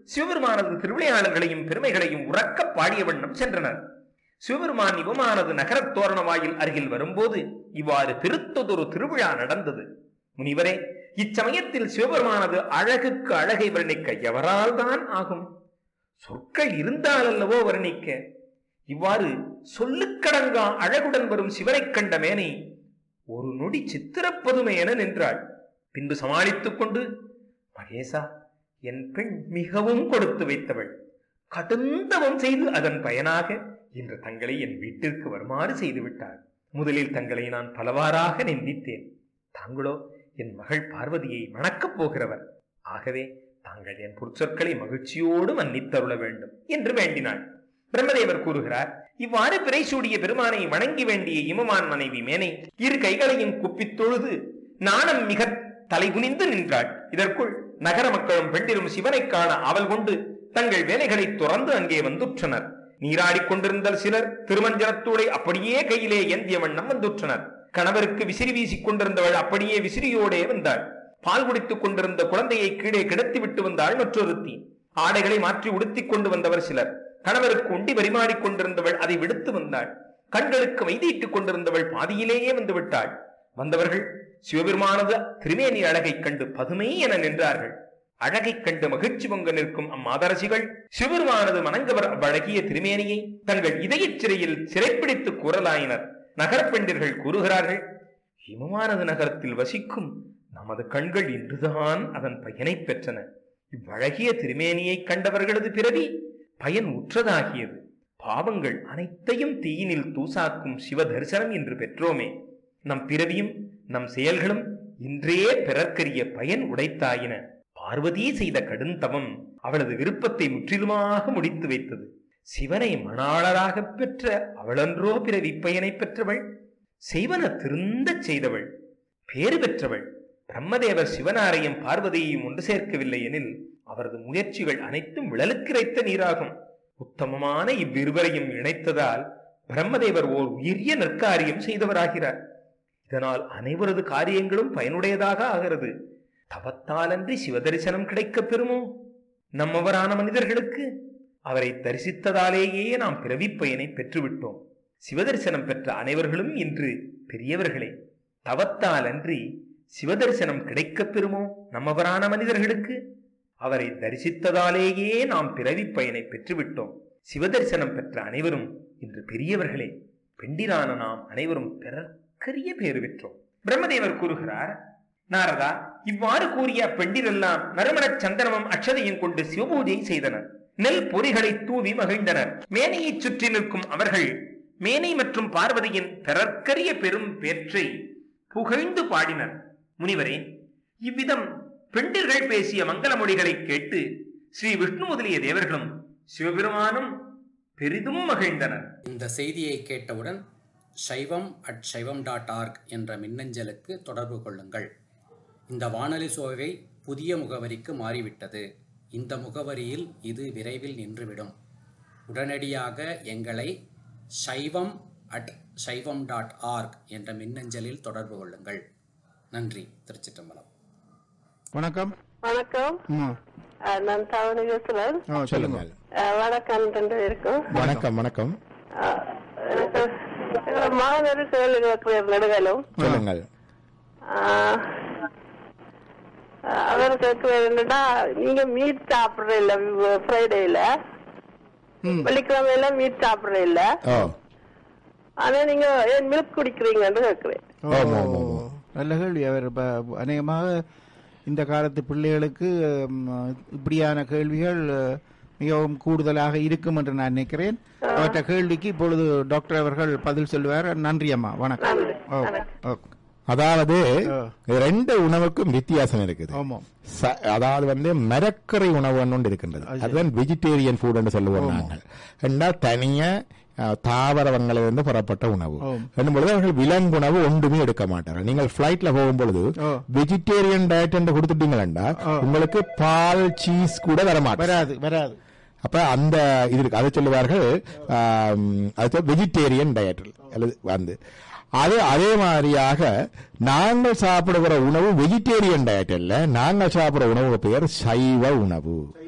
சிவபெருமானது திருவிளையாடல்களையும் பெருமைகளையும் உறக்கப் பாடிய வண்ணம் சென்றனர் சிவபெருமான் இவமானது நகரத் தோரண வாயில் அருகில் வரும்போது இவ்வாறு பெருத்ததொரு திருவிழா நடந்தது முனிவரே இச்சமயத்தில் சிவபெருமானது அழகுக்கு அழகை வர்ணிக்க எவரால் தான் ஆகும் சொற்கள் இருந்தால் அல்லவோ வர்ணிக்க இவ்வாறு சொல்லுக்கடங்கா அழகுடன் வரும் சிவனைக் கண்ட மேனை ஒரு நொடி சித்திரப்பதுமை என நின்றாள் பின்பு சமாளித்துக் கொண்டு மகேசா என் பெண் மிகவும் கொடுத்து வைத்தவள் கடுந்தவம் செய்து அதன் பயனாக இன்று தங்களை என் வீட்டிற்கு வருமாறு செய்து விட்டாள் முதலில் தங்களை நான் பலவாறாக நிந்தித்தேன் தாங்களோ என் மகள் பார்வதியை மணக்கப் போகிறவர் ஆகவே தாங்கள் என் பொற்சொற்களை மகிழ்ச்சியோடு மன்னித்தருள வேண்டும் என்று வேண்டினாள் பிரம்மதேவர் கூறுகிறார் இவ்வாறு பிறை சூடிய பெருமானை வணங்கி வேண்டிய இமமான் மனைவி மேனை இரு கைகளையும் குப்பித் தொழுது நாணம் மிக தலைகுனிந்து நின்றாள் இதற்குள் நகர மக்களும் பெண்டிரும் சிவனைக் காண அவல் கொண்டு தங்கள் வேலைகளை துறந்து அங்கே வந்துற்றனர் நீராடிக் கொண்டிருந்த சிலர் திருமஞ்சனத்தூளை அப்படியே கையிலே ஏந்திய வண்ணம் வந்துற்றனர் கணவருக்கு விசிறி வீசிக் கொண்டிருந்தவள் அப்படியே விசிறியோடே வந்தாள் பால் குடித்துக் கொண்டிருந்த குழந்தையை கீழே கிடத்தி விட்டு வந்தாள் மற்றொருத்தி ஆடைகளை மாற்றி உடுத்திக் கொண்டு வந்தவர் சிலர் கணவருக்கு உண்டி பரிமாறிக் கொண்டிருந்தவள் அதை விடுத்து வந்தாள் கண்களுக்கு வைதீட்டுக் கொண்டிருந்தவள் பாதியிலேயே வந்து விட்டாள் வந்தவர்கள் சிவபெருமானது திருமேனி அழகைக் கண்டு பதுமை என நின்றார்கள் அழகைக் கண்டு மகிழ்ச்சி பொங்க நிற்கும் அம்மாதரசிகள் சிவபெருமானது மணங்கவர் அவ்வழகிய திருமேனியை தங்கள் இதயச் சிறையில் சிறைப்பிடித்து கூறலாயினர் நகரப்பெண்டிர்கள் கூறுகிறார்கள் ஹிமமானது நகரத்தில் வசிக்கும் நமது கண்கள் இன்றுதான் அதன் பயனைப் பெற்றன இவ்வழகிய திருமேனியை கண்டவர்களது பிறவி பயன் உற்றதாகியது பாவங்கள் அனைத்தையும் தீயினில் தூசாக்கும் சிவ தரிசனம் என்று பெற்றோமே நம் பிறவியும் நம் செயல்களும் இன்றே பிறர்க்கரிய பயன் உடைத்தாயின பார்வதி செய்த கடுந்தவம் அவளது விருப்பத்தை முற்றிலுமாக முடித்து வைத்தது சிவனை மணாளராகப் பெற்ற அவளன்றோ பிறவி பயனை பெற்றவள் செய்வன திருந்தச் செய்தவள் பேறு பெற்றவள் பிரம்மதேவர் சிவனாரையும் பார்வதியையும் ஒன்று சேர்க்கவில்லை எனில் அவரது முயற்சிகள் அனைத்தும் விழலுக்கிரைத்த நீராகும் உத்தமமான இவ்விருவரையும் இணைத்ததால் பிரம்மதேவர் ஓர் உயரிய நற்காரியம் செய்தவராகிறார் இதனால் அனைவரது காரியங்களும் பயனுடையதாக ஆகிறது தவத்தாலன்றி சிவதரிசனம் கிடைக்கப் பெறுமோ நம்மவரான மனிதர்களுக்கு அவரை தரிசித்ததாலேயே நாம் பிறவிப் பயனை பெற்றுவிட்டோம் சிவதரிசனம் பெற்ற அனைவர்களும் இன்று பெரியவர்களே தவத்தால் அன்றி சிவதரிசனம் கிடைக்கப் பெறுமோ நம்மவரான மனிதர்களுக்கு அவரை தரிசித்ததாலேயே நாம் பிறவிப் பயனை பெற்றுவிட்டோம் சிவதரிசனம் பெற்ற அனைவரும் இன்று பெரியவர்களே பெண்டிரான நாம் அனைவரும் பிறர்க்கரிய பேறு பெற்றோம் பிரம்மதேவர் கூறுகிறார் நாரதா இவ்வாறு கூறிய அப்பெண்டிரெல்லாம் நறுமணச் சந்தனமும் அக்ஷதையும் கொண்டு சிவபூஜை செய்தனர் நெல் பொறிகளை தூவி மகிழ்ந்தனர் மேனையைச் சுற்றி நிற்கும் அவர்கள் மேனை மற்றும் பார்வதியின் பிறர்க்கரிய பெரும் பேற்றை புகழ்ந்து பாடினர் முனிவரே இவ்விதம் பெண்டிர்கள் பேசிய மங்கள மொழிகளை கேட்டு ஸ்ரீ விஷ்ணு முதலிய தேவர்களும் சிவபெருமானும் பெரிதும் மகிழ்ந்தனர் இந்த செய்தியை கேட்டவுடன் சைவம் அட் சைவம் டாட் ஆர்க் என்ற மின்னஞ்சலுக்கு தொடர்பு கொள்ளுங்கள் இந்த வானொலி சோவை புதிய முகவரிக்கு மாறிவிட்டது இந்த முகவரியில் இது விரைவில் நின்றுவிடும் உடனடியாக எங்களை சைவம் அட் சைவம் டாட் ஆர்க் என்ற மின்னஞ்சலில் தொடர்பு கொள்ளுங்கள் நன்றி திருச்சிற்றம்பலம் வணக்கம் வணக்கம் ம் அஹ் நான் தவணை பேசுறேன் ஆ சொல்லுங்க அஹ் வணக்கம் ரெண்டு பேருக்கும் வணக்கம் வணக்கம் அஹ் எனக்கு எங்களோட மாணவர் கேள்வி கேட்கிறார் நெடுகலும் சொல்லுங்கள் அஹ் அஹ் அவர் கேட்கிறார் என்னன்னா நீங்க மீட் சாப்பிடுற இல்ல ஃப்ரைடேல ம் வெள்ளிக்கிழமையில மீட் சாப்பிடுற இல்ல ஓ ஆனா நீங்க ஏன் மில்க் குடிக்கிறீங்கன்னு கேட்கிறேன் ஓ, ஆமா, ஆமா, ஆமா. நல்ல கேள்வி அவர் இப்ப அநேகமாக இந்த காலத்து பிள்ளைகளுக்கு ம், இப்படியான கேள்விகள் அஹ், மிகவும் கூடுதலாக இருக்கும் என்று நான் நினைக்கிறேன் அவற்ற கேள்விக்கு இப்பொழுது டாக்டர் அவர்கள் பதில் சொல்லுவார் நன்றி அம்மா வணக்கம் நன்றி. ஓ, வணக்கம். ஓ, அதாவது ஆ. ரெண்டு உணவுக்கும் வித்தியாசம் இருக்குது ஆமாம் ச- அதாவது வந்து மரக்கரை உணவு ஒன்று இருக்கின்றது அது சரி. அதுதான் வெஜிடேரியன் ஃபுட் என்று சொல்லுவோம் ஆமா. நாங்கள் என்றால் தனிய அஹ், தாவரங்களிலிருந்து புறப்பட்ட உணவு ஆம். என்னும் பொழுது அவர்கள் விலங்குணவு ஒன்றுமே எடுக்க மாட்டார்கள் நீங்கள் பிளைட்ல போகும் பொழுது ஓ. வெஜிடேரியன் டயட் என்று கொடுத்துட்டீங்களா ஆ. உங்களுக்கு பால் சீஸ் கூட வர மாட்டார் வராது வராது அப்ப அந்த இது இருக்கு அதை சொல்லுவார்கள் ஆம், அது வெஜிடேரியன் டயட் அல்லது வந்து அது அதே மாதிரியாக நாங்கள் சாப்பிடுகிற உணவு வெஜிடேரியன் டயட் அல்ல நாங்கள் சாப்பிடுற உணவு பெயர் சைவ உணவு